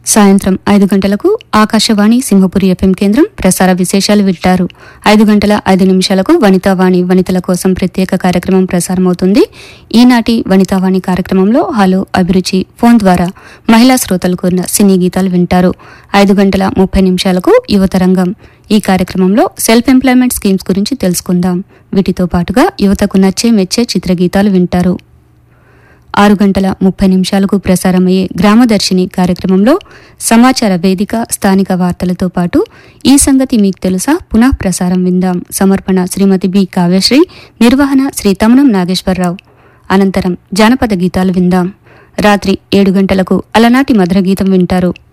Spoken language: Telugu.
సాయంత్రం ఐదు గంటలకు ఆకాశవాణి సింహపురి ఎఫ్ఎం కేంద్రం ప్రసార విశేషాలు వింటారు ఐదు గంటల ఐదు నిమిషాలకు వనితావాణి వనితల కోసం ప్రత్యేక కార్యక్రమం ప్రసారమవుతుంది ఈనాటి వనితావాణి కార్యక్రమంలో హలో అభిరుచి ఫోన్ ద్వారా మహిళా శ్రోతలు కోరిన సినీ గీతాలు వింటారు ఐదు గంటల ముప్పై నిమిషాలకు యువతరంగం ఈ కార్యక్రమంలో సెల్ఫ్ ఎంప్లాయ్మెంట్ స్కీమ్స్ గురించి తెలుసుకుందాం వీటితో పాటుగా యువతకు నచ్చే మెచ్చే చిత్రగీతాలు వింటారు ఆరు గంటల ముప్పై నిమిషాలకు ప్రసారమయ్యే గ్రామదర్శిని కార్యక్రమంలో సమాచార వేదిక స్థానిక వార్తలతో పాటు ఈ సంగతి మీకు తెలుసా పునః ప్రసారం విందాం సమర్పణ శ్రీమతి బి కావ్యశ్రీ నిర్వహణ శ్రీ తమనం నాగేశ్వరరావు అనంతరం జానపద గీతాలు విందాం రాత్రి ఏడు గంటలకు అలనాటి మధుర గీతం వింటారు